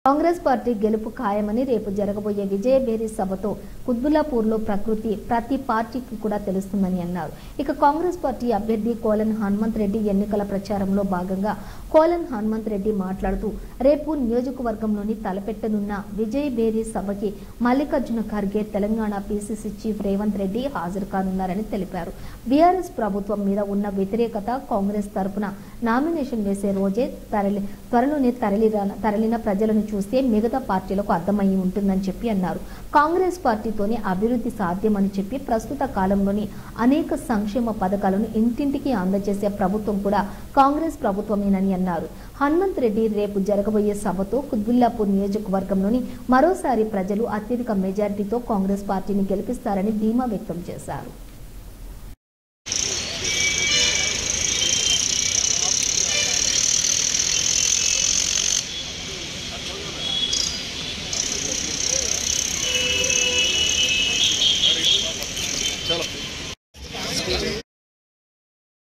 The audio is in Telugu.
కాంగ్రెస్ పార్టీ గెలుపు ఖాయమని రేపు జరగబోయే విజయబేరి సభతో కుత్బుల్లాపూర్లో ప్రకృతి ప్రతి పార్టీకి కూడా తెలుస్తుందని అన్నారు ఇక కాంగ్రెస్ పార్టీ అభ్యర్థి కోలన్ హనుమంత్ రెడ్డి ఎన్నికల ప్రచారంలో భాగంగా కోలన్ హనుమంత్ రెడ్డి మాట్లాడుతూ రేపు నియోజకవర్గంలోని తలపెట్టనున్న విజయబేరి సభకి మల్లికార్జున ఖర్గే తెలంగాణ పీసీసీ చీఫ్ రేవంత్ రెడ్డి హాజరు కానున్నారని తెలిపారు బీఆర్ఎస్ ప్రభుత్వం మీద ఉన్న వ్యతిరేకత కాంగ్రెస్ తరపున నామినేషన్ వేసే రోజే తరలి త్వరలోనే తరలి తరలిన ప్రజలను చూస్తే మిగతా పార్టీలకు అర్థమయ్యి ఉంటుందని చెప్పి అన్నారు కాంగ్రెస్ పార్టీతోనే అభివృద్ధి సాధ్యమని చెప్పి ప్రస్తుత కాలంలోని అనేక సంక్షేమ పథకాలను ఇంటింటికి అందజేసే ప్రభుత్వం కూడా కాంగ్రెస్ ప్రభుత్వమేనని అన్నారు హనుమంత్ రెడ్డి రేపు జరగబోయే సభతో కుత్బుల్లాపూర్ నియోజకవర్గంలోని మరోసారి ప్రజలు అత్యధిక మెజారిటీతో కాంగ్రెస్ పార్టీని గెలిపిస్తారని ధీమా వ్యక్తం చేశారు